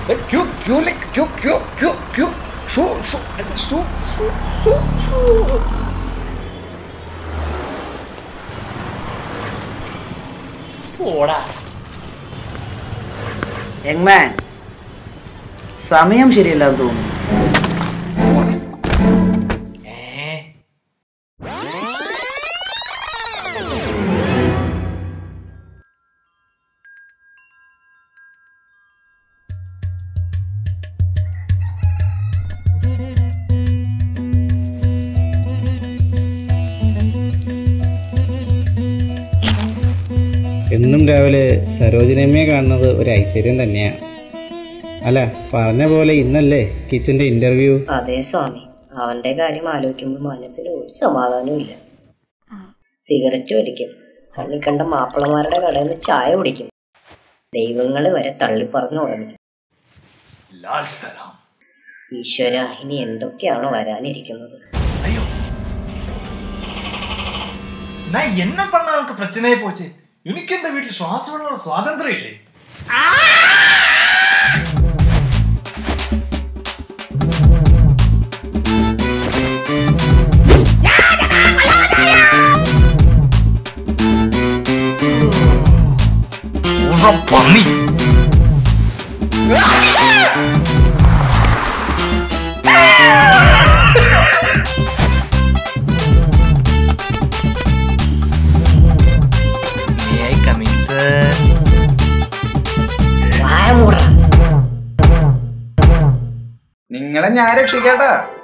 Q ക്യൂല് ക്യൂ ക്യൂ ക്യൂ ക്യൂ ഷൂ ഷൂ അത് ഷൂ ഷൂ ഷൂ ഷൂ ഓടാ യങ്മാൻ സമയം ശരിയല്ലാന്ന് തോന്നുന്നു എന്നും രാവിലെ സരോജിനമ്മയെ കാണുന്നത് ഒരു ഐശ്വര്യം തന്നെയാണ് അല്ല പറഞ്ഞ പോലെ ഇന്നല്ലേ കിച്ചൻ്റെ ഇൻ്റർവ്യൂ അതെ സ്വാമി അവന്റെ കാര്യം ആലോചിക്കുമ്പോൾ മനസ്സിൽ ഒരു സമാധാനവും ഇല്ല സിഗരറ്റ് വലിക്കും കണ്ണി കണ്ട മാപ്പിളമാരുടെ കടയിൽ നിന്ന് ചായ കുടിക്കും ദൈവങ്ങളെ വരെ തള്ളിപ്പറഞ്ഞു തുടങ്ങി ലാൽ സലാം ഈശ്വര ഇനി എന്തൊക്കെയാണോ വരാനിരിക്കുന്നത് ஐயோ நான் என்ன பண்ண அவனுக்கு பிரச்சனையே போச்சு எனக்கு இந்த வீட்டுல சுவாசம் விட சுவாதந்திரம் இல்லை പന്നി May I come in, sir? വായ മൂടാ നിങ്ങളെ ഞാൻ രക്ഷിക്കാട്ടാ